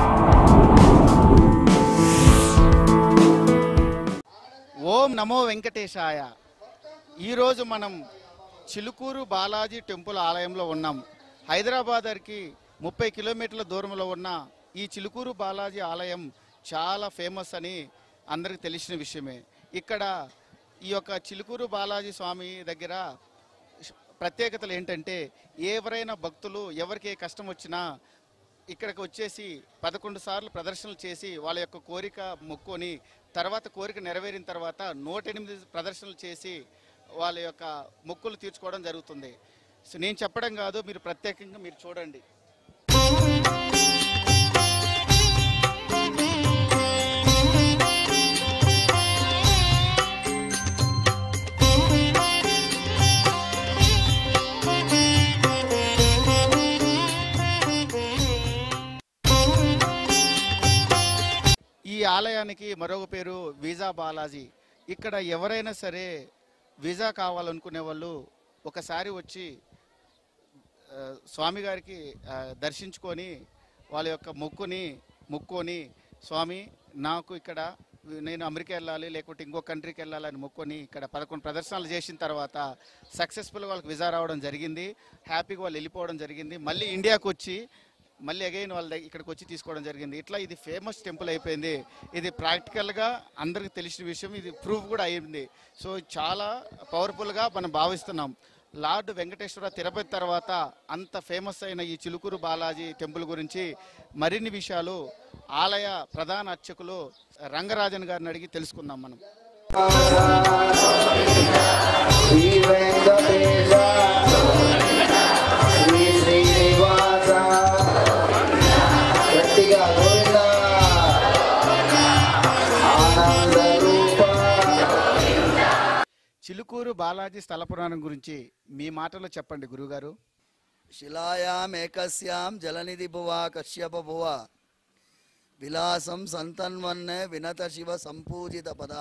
ఓం నమో వెంకటేశాయ ఈరోజు మనం చిలుకూరు బాలాజీ టెంపుల్ ఆలయంలో ఉన్నాం హైదరాబాద్కి ముప్పై కిలోమీటర్ల దూరంలో ఉన్న ఈ చిలుకూరు బాలాజీ ఆలయం చాలా ఫేమస్ అని అందరికీ తెలిసిన విషయమే ఇక్కడ ఈ యొక్క చిలుకూరు బాలాజీ స్వామి దగ్గర ప్రత్యేకతలు ఏంటంటే ఎవరైనా భక్తులు ఎవరికి ఏ కష్టం వచ్చినా ఇక్కడికి వచ్చేసి పదకొండు సార్లు ప్రదర్శనలు చేసి వాళ్ళ యొక్క కోరిక మొక్కుని తర్వాత కోరిక నెరవేరిన తర్వాత నూట ఎనిమిది ప్రదర్శనలు చేసి వాళ్ళ యొక్క మొక్కులు తీర్చుకోవడం జరుగుతుంది సో నేను చెప్పడం కాదు మీరు ప్రత్యేకంగా మీరు చూడండి ఈ ఆలయానికి మరొక పేరు వీజా బాలాజీ ఇక్కడ ఎవరైనా సరే వీజా కావాలనుకునే వాళ్ళు ఒకసారి వచ్చి ఆ, స్వామి గారికి ఆ, దర్శించుకొని వాళ్ళ యొక్క మొక్కుని మొక్కుని స్వామి నాకు ఇక్కడ నేను అమెరికా వెళ్ళాలి లేకుంటే ఇంకో కంట్రీకి వెళ్ళాలని మొక్కుని ఇక్కడ పదకొండు ప్రదర్శనలు చేసిన తర్వాత సక్సెస్ఫుల్గా వాళ్ళకి విజా రావడం జరిగింది హ్యాపీగా వాళ్ళు వెళ్ళిపోవడం జరిగింది మళ్ళీ ఇండియాకి వచ్చి మళ్ళీ అగైన్ వాళ్ళ దగ్గర ఇక్కడికి వచ్చి తీసుకోవడం జరిగింది ఇట్లా ఇది ఫేమస్ టెంపుల్ అయిపోయింది ఇది ప్రాక్టికల్గా అందరికీ తెలిసిన విషయం ఇది ప్రూఫ్ కూడా అయింది సో చాలా పవర్ఫుల్గా మనం భావిస్తున్నాం లార్డ్ వెంకటేశ్వర తిరుపతి తర్వాత అంత ఫేమస్ అయిన ఈ చిలుకూరు బాలాజీ టెంపుల్ గురించి మరిన్ని విషయాలు ఆలయ ప్రధాన అర్చకులు రంగరాజన్ గారిని అడిగి తెలుసుకుందాం మనం శ్రీ వెంకటేశ శ్రీ శ్రీనివాస గట్టిగా గోవింద ఆనంద రూప చిలుకూరు బాలాజీ స్థల పురాణం గురించి మీ మాటలో చెప్పండి గురుగారు శిలాయాం ఏకస్యాం జలనిధి భువ కశ్యప భువ విలాసం సంతన్వన్నే వినత శివ సంపూజిత పద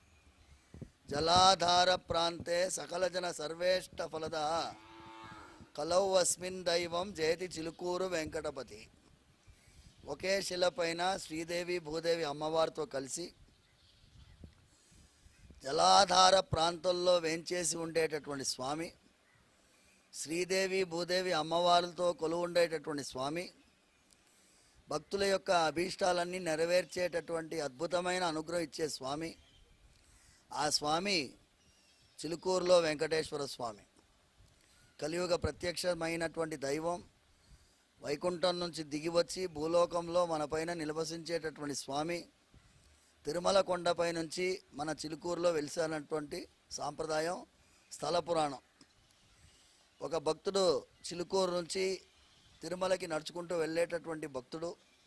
జలాధార ప్రాంతే సకల జన సర్వేష్ట ఫలద కలౌ అస్మిన్ దైవం జయతి చిలుకూరు వెంకటపతి ఒకే శిల పైన శ్రీదేవి భూదేవి అమ్మవారితో కలిసి జలాధార ప్రాంతంలో వేంచేసి ఉండేటటువంటి స్వామి శ్రీదేవి భూదేవి అమ్మవారులతో కొలువు ఉండేటటువంటి స్వామి భక్తుల యొక్క అభీష్టాలన్నీ నెరవేర్చేటటువంటి అద్భుతమైన అనుగ్రహం ఇచ్చే స్వామి ఆ స్వామి చిలుకూరులో వెంకటేశ్వర స్వామి కలియుగ ప్రత్యక్షమైనటువంటి దైవం వైకుంఠం నుంచి దిగి వచ్చి భూలోకంలో మన పైన నిలవసించేటటువంటి స్వామి తిరుమల కొండపై నుంచి మన చిలుకూరులో వెలిసినటువంటి సాంప్రదాయం స్థల పురాణం ఒక భక్తుడు చిలుకూరు నుంచి తిరుమలకి నడుచుకుంటూ వెళ్ళేటటువంటి భక్తుడు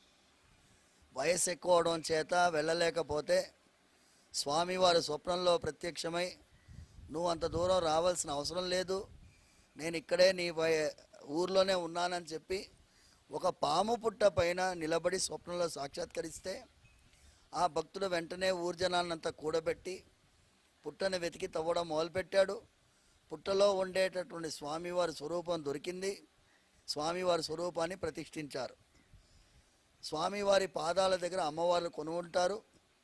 వయసు ఎక్కువ అవడం చేత వెళ్ళలేకపోతే స్వామివారు స్వప్నంలో ప్రత్యక్షమై నువ్వు అంత దూరం రావాల్సిన అవసరం లేదు నేను ఇక్కడే నీ వయ- ఊర్లోనే ఉన్నానని చెప్పి ఒక పాము పుట్ట పైన నిలబడి స్వప్నంలో సాక్షాత్కరిస్తే ఆ భక్తుడు వెంటనే ఊర్జనాన్నంతా కూడబెట్టి పుట్టని వెతికి తవ్వడం మొదలుపెట్టాడు పుట్టలో ఉండేటటువంటి స్వామివారి స్వరూపం దొరికింది స్వామివారి స్వరూపాన్ని ప్రతిష్ఠించారు స్వామివారి పాదాల దగ్గర అమ్మవారు కొనుంటారు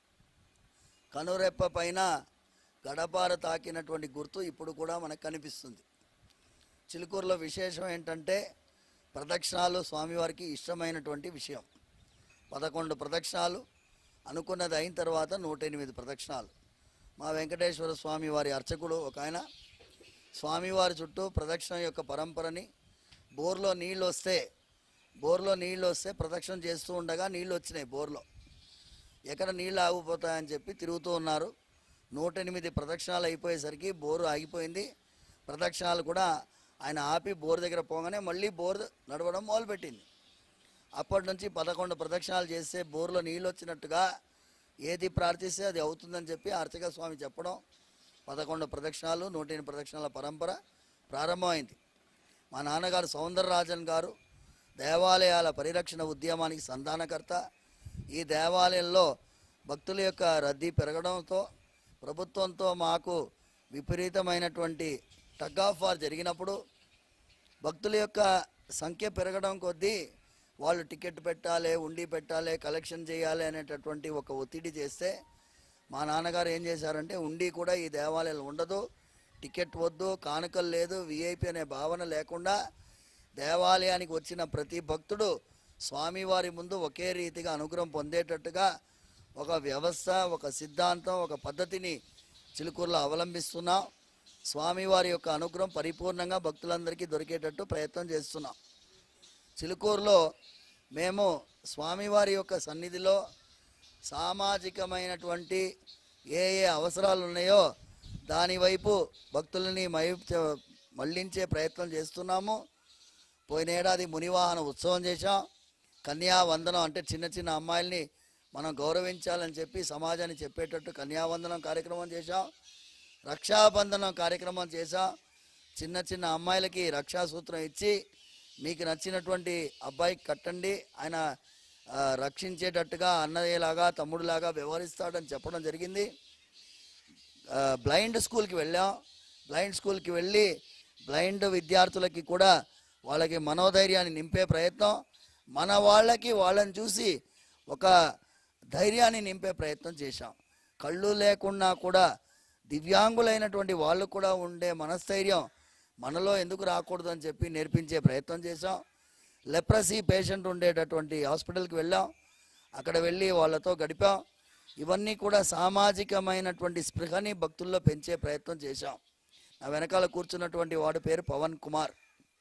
కనురెప్ప పైన గడపార తాకినటువంటి గుర్తు ఇప్పుడు కూడా మనకు కనిపిస్తుంది చిలుకూరులో విశేషం ఏంటంటే ప్రదక్షిణాలు స్వామివారికి ఇష్టమైనటువంటి విషయం పదకొండు ప్రదక్షిణాలు అనుకున్నది అయిన తర్వాత నూట ఎనిమిది ప్రదక్షిణాలు మా వెంకటేశ్వర స్వామి వారి అర్చకుడు ఒక ఆయన స్వామివారి చుట్టూ ప్రదక్షిణ యొక్క పరంపరని బోర్లో నీళ్ళు వస్తే బోర్లో నీళ్ళు వస్తే ప్రదక్షిణ చేస్తూ ఉండగా నీళ్ళు వచ్చినాయి బోర్లో ఎక్కడ నీళ్ళు ఆగిపోతాయని చెప్పి తిరుగుతూ ఉన్నారు నూట ఎనిమిది ప్రదక్షిణాలు అయిపోయేసరికి బోరు ఆగిపోయింది ప్రదక్షిణాలు కూడా ఆయన ఆపి బోర్ దగ్గర పోగానే మళ్ళీ బోర్ నడవడం మొదలుపెట్టింది అప్పటి నుంచి పదకొండు ప్రదక్షిణాలు చేస్తే బోర్లో నీళ్ళు వచ్చినట్టుగా ఏది ప్రార్థిస్తే అది అవుతుందని చెప్పి అర్చక స్వామి చెప్పడం పదకొండు ప్రదక్షిణాలు నూట ఎనిమిది ప్రదక్షిణాల పరంపర ప్రారంభమైంది మా నాన్నగారు సౌందరరాజన్ గారు దేవాలయాల పరిరక్షణ ఉద్యమానికి సంధానకర్త ఈ దేవాలయంలో భక్తుల యొక్క రద్దీ పెరగడంతో ప్రభుత్వంతో మాకు విపరీతమైనటువంటి టగ్ ఆఫ్ వార్ జరిగినప్పుడు భక్తుల యొక్క సంఖ్య పెరగడం కొద్దీ వాళ్ళు టికెట్ పెట్టాలి ఉండి పెట్టాలి కలెక్షన్ చేయాలి అనేటటువంటి ఒక ఒత్తిడి చేస్తే మా నాన్నగారు ఏం చేశారంటే ఉండి కూడా ఈ దేవాలయాలు ఉండదు టికెట్ వద్దు కానుకలు లేదు విఐపి అనే భావన లేకుండా దేవాలయానికి వచ్చిన ప్రతి భక్తుడు స్వామివారి ముందు ఒకే రీతిగా అనుగ్రహం పొందేటట్టుగా ఒక వ్యవస్థ ఒక సిద్ధాంతం ఒక పద్ధతిని చిలుకూరులో అవలంబిస్తున్నాం స్వామివారి యొక్క అనుగ్రహం పరిపూర్ణంగా భక్తులందరికీ దొరికేటట్టు ప్రయత్నం చేస్తున్నాం చిలుకూరులో మేము స్వామివారి యొక్క సన్నిధిలో సామాజికమైనటువంటి ఏ ఏ అవసరాలు ఉన్నాయో దాని వైపు భక్తులని మై మళ్లించే ప్రయత్నం చేస్తున్నాము పోయిన ఏడాది మునివాహన ఉత్సవం చేశాం కన్యావందనం అంటే చిన్న చిన్న అమ్మాయిల్ని మనం గౌరవించాలని చెప్పి సమాజాన్ని చెప్పేటట్టు కన్యావందనం కార్యక్రమం చేశాం రక్షాబంధనం కార్యక్రమం చేశాం చిన్న చిన్న అమ్మాయిలకి రక్షాసూత్రం ఇచ్చి మీకు నచ్చినటువంటి అబ్బాయికి కట్టండి ఆయన ఆ, రక్షించేటట్టుగా అన్నయ్యలాగా తమ్ముడిలాగా వ్యవహరిస్తాడని చెప్పడం జరిగింది ఆ, బ్లైండ్ స్కూల్కి వెళ్ళాం బ్లైండ్ స్కూల్కి వెళ్ళి బ్లైండ్ విద్యార్థులకి కూడా వాళ్ళకి మనోధైర్యాన్ని నింపే ప్రయత్నం మన వాళ్ళకి వాళ్ళని చూసి ఒక ధైర్యాన్ని నింపే ప్రయత్నం చేశాం కళ్ళు లేకున్నా కూడా దివ్యాంగులైనటువంటి వాళ్ళు కూడా ఉండే మనస్థైర్యం మనలో ఎందుకు రాకూడదు అని చెప్పి నేర్పించే ప్రయత్నం చేశాం లెప్రసీ పేషెంట్ ఉండేటటువంటి హాస్పిటల్కి వెళ్ళాం అక్కడ వెళ్ళి వాళ్ళతో గడిపాం ఇవన్నీ కూడా సామాజికమైనటువంటి స్పృహని భక్తుల్లో పెంచే ప్రయత్నం చేశాం నా వెనకాల కూర్చున్నటువంటి వాడి పేరు పవన్ కుమార్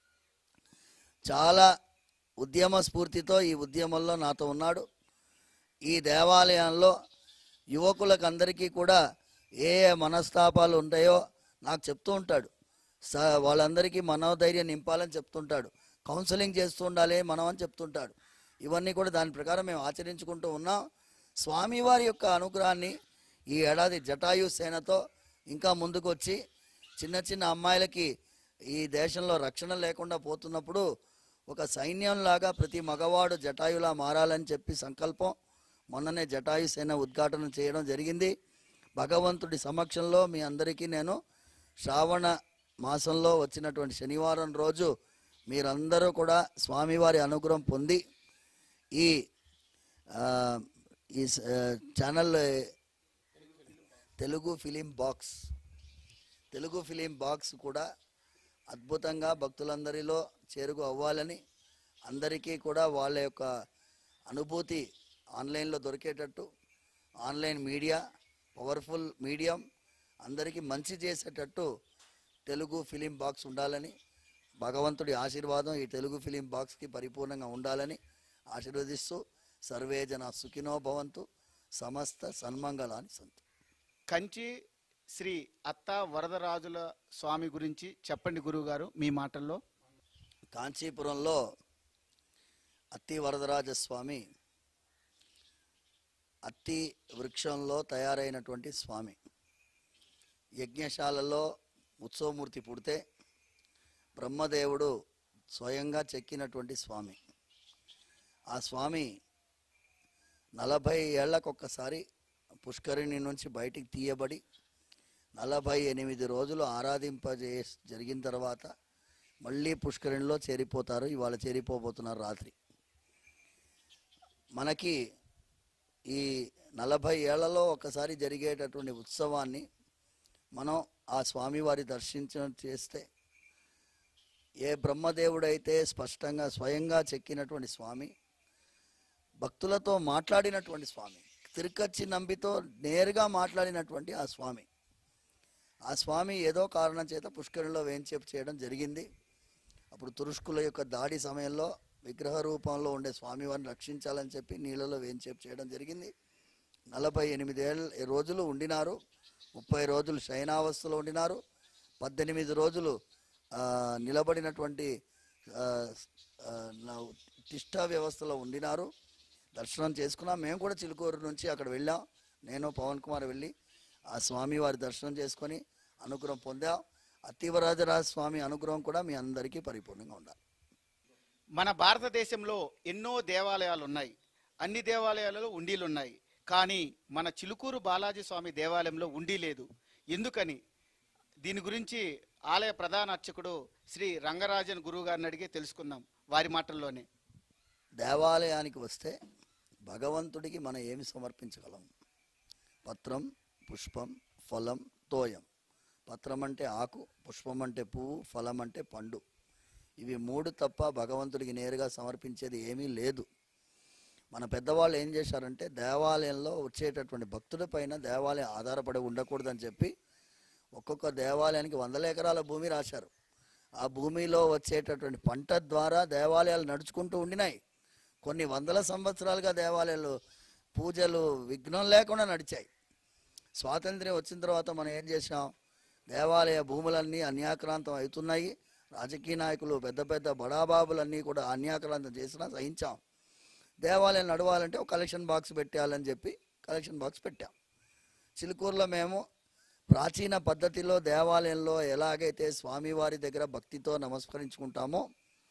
చాలా ఉద్యమ స్ఫూర్తితో ఈ ఉద్యమంలో నాతో ఉన్నాడు ఈ దేవాలయంలో యువకులకు అందరికీ కూడా ఏ ఏ మనస్తాపాలు ఉంటాయో నాకు చెప్తూ ఉంటాడు స వాళ్ళందరికీ మనోధైర్యం నింపాలని చెప్తుంటాడు కౌన్సిలింగ్ చేస్తూ ఉండాలి మనం అని చెప్తుంటాడు ఇవన్నీ కూడా దాని ప్రకారం మేము ఆచరించుకుంటూ ఉన్నాం స్వామివారి యొక్క అనుగ్రహాన్ని ఈ ఏడాది జటాయు సేనతో ఇంకా ముందుకు వచ్చి చిన్న చిన్న అమ్మాయిలకి ఈ దేశంలో రక్షణ లేకుండా పోతున్నప్పుడు ఒక సైన్యంలాగా ప్రతి మగవాడు జటాయులా మారాలని చెప్పి సంకల్పం మొన్ననే జటాయు సేన ఉద్ఘాటన చేయడం జరిగింది భగవంతుడి సమక్షంలో మీ అందరికీ నేను శ్రావణ మాసంలో వచ్చినటువంటి శనివారం రోజు మీరందరూ కూడా స్వామివారి అనుగ్రహం పొంది ఈ ఆ, ఈ స- ఆ, channel Telugu film box Telugu film box కూడా అద్భుతంగా భక్తులందరిలో చేరుకు అవ్వాలని అందరికీ కూడా వాళ్ళ యొక్క అనుభూతి ఆన్లైన్లో దొరికేటట్టు ఆన్లైన్ మీడియా పవర్ఫుల్ మీడియం అందరికీ మంచి చేసేటట్టు తెలుగు ఫిలిం బాక్స్ ఉండాలని భగవంతుడి ఆశీర్వాదం ఈ తెలుగు ఫిలిం బాక్స్కి పరిపూర్ణంగా ఉండాలని ఆశీర్వదిస్తూ సర్వే జన సుఖినో భవంతు సమస్త సన్మంగళాన్ని సంతు కంచి శ్రీ అత్త వరదరాజుల స్వామి గురించి చెప్పండి గురువుగారు మీ మాటల్లో కాంచీపురంలో అత్తి వరదరాజ స్వామి అత్తి వృక్షంలో తయారైనటువంటి స్వామి యజ్ఞశాలలో ఉత్సవమూర్తి పుడితే బ్రహ్మదేవుడు స్వయంగా చెక్కినటువంటి స్వామి ఆ స్వామి నలభై ఏళ్లకొక్కసారి పుష్కరిణి నుంచి బయటికి తీయబడి నలభై ఎనిమిది రోజులు ఆరాధింపజే జరిగిన తర్వాత మళ్ళీ పుష్కరిణిలో చేరిపోతారు ఇవాళ చేరిపోబోతున్నారు రాత్రి మనకి ఈ నలభై ఏళ్లలో ఒకసారి జరిగేటటువంటి ఉత్సవాన్ని మనం ఆ స్వామివారి దర్శించడం చేస్తే ఏ బ్రహ్మదేవుడైతే స్పష్టంగా స్వయంగా చెక్కినటువంటి స్వామి భక్తులతో మాట్లాడినటువంటి స్వామి తిరుకచ్చి నంబితో నేరుగా మాట్లాడినటువంటి ఆ స్వామి ఆ స్వామి ఏదో కారణం చేత పుష్కరంలో వేంచేపు చేయడం జరిగింది అప్పుడు తురుష్కుల యొక్క దాడి సమయంలో విగ్రహ రూపంలో ఉండే స్వామివారిని రక్షించాలని చెప్పి నీళ్ళలో వేంచేపు చేయడం జరిగింది నలభై ఎనిమిదేళ్ళ రోజులు ఉండినారు ముప్పై రోజులు శయనావస్థలో ఉండినారు పద్దెనిమిది రోజులు ఆ, నిలబడినటువంటి ఆ, ఆ, నా- తిష్ట వ్యవస్థలో ఉండినారు దర్శనం చేసుకున్నాం మేము కూడా చిలుకూరు నుంచి అక్కడ వెళ్ళాం నేను పవన్ కుమార్ వెళ్ళి ఆ స్వామి వారి దర్శనం చేసుకొని అనుగ్రహం పొందాం అతివరాజరాజ స్వామి అనుగ్రహం కూడా మీ అందరికీ పరిపూర్ణంగా ఉండాలి మన భారతదేశంలో ఎన్నో దేవాలయాలు ఉన్నాయి అన్ని దేవాలయాలలో ఉండీలు ఉన్నాయి కానీ మన చిలుకూరు బాలాజీ స్వామి దేవాలయంలో ఉండి లేదు ఎందుకని దీని గురించి ఆలయ ప్రధాన అర్చకుడు శ్రీ రంగరాజన్ గురువు గారిని అడిగి తెలుసుకుందాం వారి మాటల్లోనే దేవాలయానికి వస్తే భగవంతుడికి మనం ఏమి సమర్పించగలం పత్రం పుష్పం ఫలం తోయం పత్రం అంటే ఆకు పుష్పం అంటే పువ్వు ఫలం అంటే పండు ఇవి మూడు తప్ప భగవంతుడికి నేరుగా సమర్పించేది ఏమీ లేదు మన పెద్దవాళ్ళు ఏం చేశారంటే దేవాలయంలో వచ్చేటటువంటి భక్తుడి పైన దేవాలయం ఆధారపడి ఉండకూడదని చెప్పి ఒక్కొక్క దేవాలయానికి వందల ఎకరాల భూమి రాశారు ఆ భూమిలో వచ్చేటటువంటి పంట ద్వారా దేవాలయాలు నడుచుకుంటూ ఉండినాయి కొన్ని వందల సంవత్సరాలుగా దేవాలయాలు పూజలు విఘ్నం లేకుండా నడిచాయి స్వాతంత్ర్యం వచ్చిన తర్వాత మనం ఏం చేసాం దేవాలయ భూములన్నీ అన్యాక్రాంతం అవుతున్నాయి రాజకీయ నాయకులు పెద్ద పెద్ద బడాబాబులన్నీ కూడా అన్యాక్రాంతం చేసినా సహించాం దేవాలయం నడవాలంటే ఒక కలెక్షన్ బాక్స్ పెట్టాలని చెప్పి కలెక్షన్ బాక్స్ పెట్టాం చిలుకూరులో మేము ప్రాచీన పద్ధతిలో దేవాలయంలో ఎలాగైతే స్వామివారి దగ్గర భక్తితో నమస్కరించుకుంటామో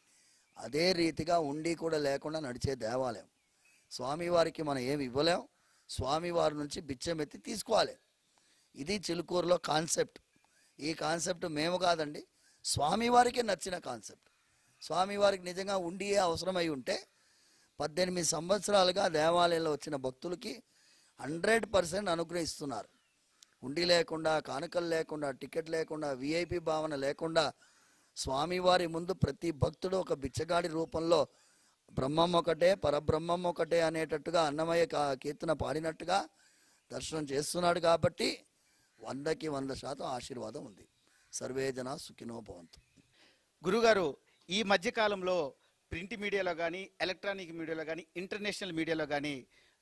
అదే రీతిగా ఉండి కూడా లేకుండా నడిచే దేవాలయం స్వామివారికి మనం ఏమి ఇవ్వలేం స్వామివారి నుంచి బిచ్చమెత్తి తీసుకోవాలి ఇది చిలుకూరులో కాన్సెప్ట్ ఈ కాన్సెప్ట్ మేము కాదండి స్వామివారికి నచ్చిన కాన్సెప్ట్ స్వామివారికి నిజంగా ఉండియే అవసరమై ఉంటే పద్దెనిమిది సంవత్సరాలుగా దేవాలయంలో వచ్చిన భక్తులకి హండ్రెడ్ పర్సెంట్ అనుగ్రహిస్తున్నారు ఉండి లేకుండా కానుకలు లేకుండా టికెట్ లేకుండా విఐపి భావన లేకుండా స్వామివారి ముందు ప్రతి భక్తుడు ఒక బిచ్చగాడి రూపంలో బ్రహ్మం ఒకటే పరబ్రహ్మం ఒకటే అనేటట్టుగా అన్నమయ్య కా- కీర్తన పాడినట్టుగా దర్శనం చేస్తున్నాడు కాబట్టి వందకి వంద శాతం ఆశీర్వాదం ఉంది సర్వే జన సుఖినో భవంతు గురుగారు ఈ మధ్యకాలంలో ప్రింట్ మీడియాలో కానీ ఎలక్ట్రానిక్ మీడియాలో కానీ ఇంటర్నేషనల్ మీడియాలో కానీ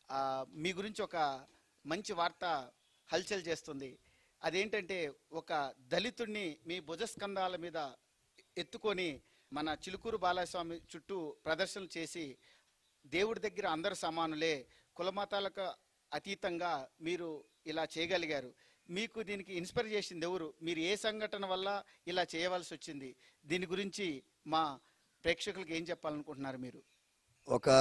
మీ గురించి ఒక మంచి వార్త హల్చల్ చేస్తుంది అదేంటంటే ఒక దళితుడిని మీ భుజస్కంధాల మీద ఎత్తుకొని మన చిలుకూరు బాలస్వామి చుట్టూ ప్రదర్శనలు చేసి దేవుడి దగ్గర అందరు సమానులే కులమతాలకు అతీతంగా మీరు ఇలా చేయగలిగారు మీకు దీనికి ఇన్స్పైర్ చేసింది ఎవరు మీరు ఏ సంఘటన వల్ల ఇలా చేయవలసి వచ్చింది దీని గురించి మా ప్రేక్షకులకు ఏం చెప్పాలనుకుంటున్నారు మీరు ఒక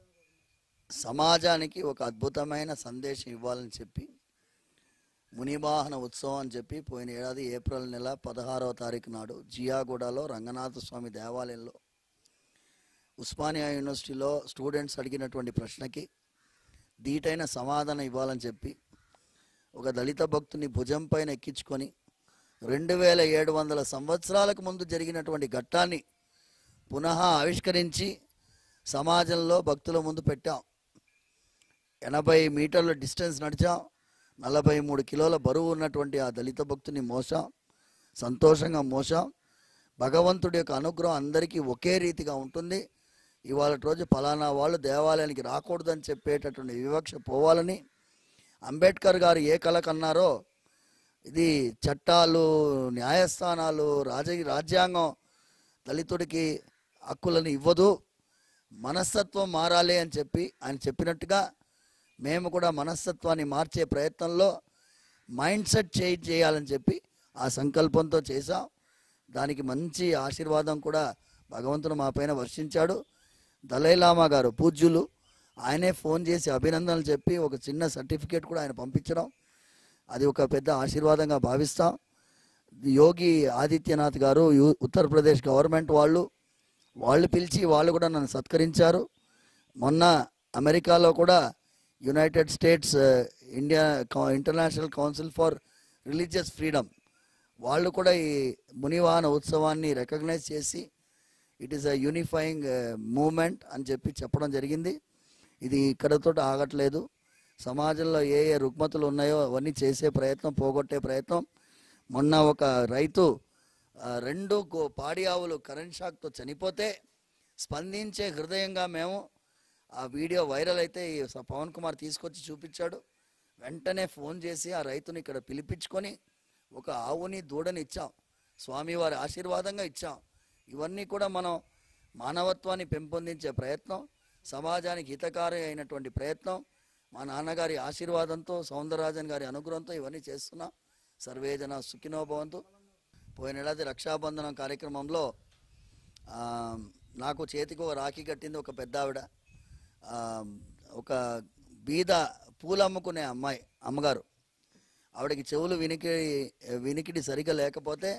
సమాజానికి ఒక అద్భుతమైన సందేశం ఇవ్వాలని చెప్పి మునివాహన ఉత్సవం అని చెప్పి పోయిన ఏడాది ఏప్రిల్ నెల పదహారవ తారీఖు నాడు జియాగూడలో రంగనాథ స్వామి దేవాలయంలో ఉస్మానియా యూనివర్సిటీలో స్టూడెంట్స్ అడిగినటువంటి ప్రశ్నకి ధీటైన సమాధానం ఇవ్వాలని చెప్పి ఒక దళిత భక్తుని భుజం పైన ఎక్కించుకొని రెండు వేల ఏడు వందల సంవత్సరాలకు ముందు జరిగినటువంటి ఘట్టాన్ని పునః ఆవిష్కరించి సమాజంలో భక్తుల ముందు పెట్టాం ఎనభై మీటర్ల డిస్టెన్స్ నడిచాం నలభై మూడు కిలోల బరువు ఉన్నటువంటి ఆ దళిత భక్తుని మోసాం సంతోషంగా మోసాం భగవంతుడి యొక్క అనుగ్రహం అందరికీ ఒకే రీతిగా ఉంటుంది ఇవాళ రోజు ఫలానా వాళ్ళు దేవాలయానికి రాకూడదని చెప్పేటటువంటి వివక్ష పోవాలని అంబేద్కర్ గారు ఏ కళ కన్నారో ఇది చట్టాలు న్యాయస్థానాలు రాజ రాజ్యాంగం దళితుడికి హక్కులను ఇవ్వదు మనస్తత్వం మారాలి అని చెప్పి ఆయన చెప్పినట్టుగా మేము కూడా మనస్తత్వాన్ని మార్చే ప్రయత్నంలో మైండ్ సెట్ చేంజ్ చేయాలని చెప్పి ఆ సంకల్పంతో చేశాం దానికి మంచి ఆశీర్వాదం కూడా భగవంతుడు మా పైన వర్షించాడు దలైలామా గారు పూజ్యులు ఆయనే ఫోన్ చేసి అభినందనలు చెప్పి ఒక చిన్న సర్టిఫికేట్ కూడా ఆయన పంపించడం అది ఒక పెద్ద ఆశీర్వాదంగా భావిస్తాం యోగి ఆదిత్యనాథ్ గారు యు ఉత్తరప్రదేశ్ గవర్నమెంట్ వాళ్ళు వాళ్ళు పిలిచి వాళ్ళు కూడా నన్ను సత్కరించారు మొన్న అమెరికాలో కూడా United States India international council for religious freedom వాళ్ళు కూడా ఈ మునివాహన ఉత్సవాన్ని రికగ్నైజ్ చేసి it is a unifying moment అని చెప్పి చెప్పడం జరిగింది ఇది ఇక్కడతో ఆగట్లేదు సమాజంలో ఏ ఏ రుగ్మతులు ఉన్నాయో అవన్నీ చేసే ప్రయత్నం పోగొట్టే ప్రయత్నం మొన్న ఒక రైతు ఆ, రెండు గో- పాడి ఆవులు కరెంట్ షాక్తో చనిపోతే స్పందించే హృదయంగా మేము ఆ వీడియో వైరల్ అయితే ఈ స- పవన్ కుమార్ తీసుకొచ్చి చూపించాడు వెంటనే ఫోన్ చేసి ఆ రైతుని ఇక్కడ పిలిపించుకొని ఒక ఆవుని దూడని ఇచ్చాం స్వామివారి ఆశీర్వాదంగా ఇచ్చాం ఇవన్నీ కూడా మనం మానవత్వాన్ని పెంపొందించే ప్రయత్నం సమాజానికి హితకారి అయినటువంటి ప్రయత్నం మా నాన్నగారి ఆశీర్వాదంతో సౌందరరాజన్ గారి అనుగ్రహంతో ఇవన్నీ చేస్తున్నాం సర్వేజన సుఖినో భవంతు పోయిన ఏడాది రక్షాబంధనం కార్యక్రమంలో ఆ, నాకు చేతికి ఒక రాఖీ కట్టింది ఒక పెద్ద ఆవిడ ఆ, ఒక బీద పూలు అమ్ముకునే అమ్మాయి అమ్మగారు ఆవిడకి చెవులు వినికి వినికిడి సరిగా లేకపోతే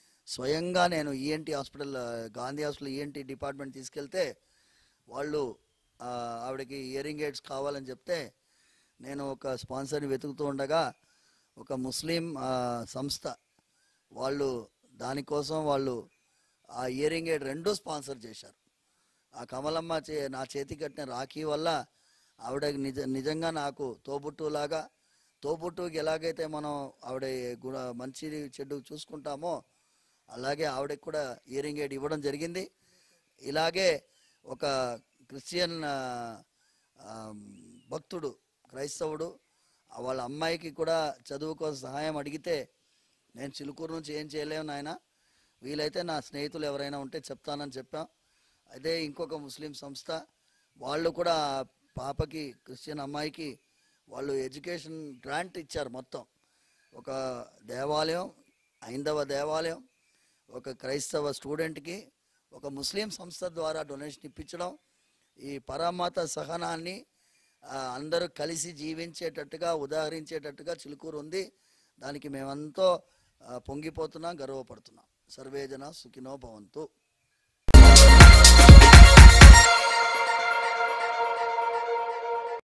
స్వయంగా నేను ENT hospital Gandhi hospital ENT department తీసుకెళ్తే వాళ్ళు ఆ, ఆవిడకి ఇయరింగ్ ఎయిడ్స్ కావాలని చెప్తే నేను ఒక స్పాన్సర్ని వెతుకుతూ ఉండగా ఒక ముస్లిం ఆ, సంస్థ వాళ్ళు దానికోసం వాళ్ళు ఆ ఇయరింగ్ ఎయిడ్ రెండు స్పాన్సర్ చేశారు ఆ కమలమ్మ చే నా చేతి కట్టిన రాఖీ వల్ల ఆవిడ నిజ నిజంగా నాకు తోబుట్టులాగా తోబుట్టుకి ఎలాగైతే మనం ఆవిడ గుణ మంచి చెడు చూసుకుంటామో అలాగే ఆవిడకి కూడా ఇయరింగ్ ఎయిడ్ ఇవ్వడం జరిగింది ఇలాగే ఒక క్రిస్టియన్ ఆ, ఆ, భక్తుడు క్రైస్తవుడు ఆ వాళ్ళ అమ్మాయికి కూడా చదువు కోసం సహాయం అడిగితే నేను చిలుకూరు నుంచి ఏం చేయలేము నాయన వీలైతే నా స్నేహితులు ఎవరైనా ఉంటే చెప్తానని చెప్పాం అదే ఇంకొక ముస్లిం సంస్థ వాళ్ళు కూడా ఆ పాపకి క్రిస్టియన్ అమ్మాయికి వాళ్ళు ఎడ్యుకేషన్ గ్రాంట్ ఇచ్చారు మొత్తం ఒక దేవాలయం ఐందవ దేవాలయం ఒక క్రైస్తవ స్టూడెంట్కి ఒక ముస్లిం సంస్థ ద్వారా డొనేషన్ ఇప్పించడం ఈ పరమత సహనాన్ని ఆ, అందరూ కలిసి జీవించేటట్టుగా ఉదాహరించేటట్టుగా చిలుకూరు ఉంది దానికి మేమెంతో ఆ, పొంగిపోతున్నాం గర్వపడుతున్నాం సర్వేజన సుఖినో భవంతు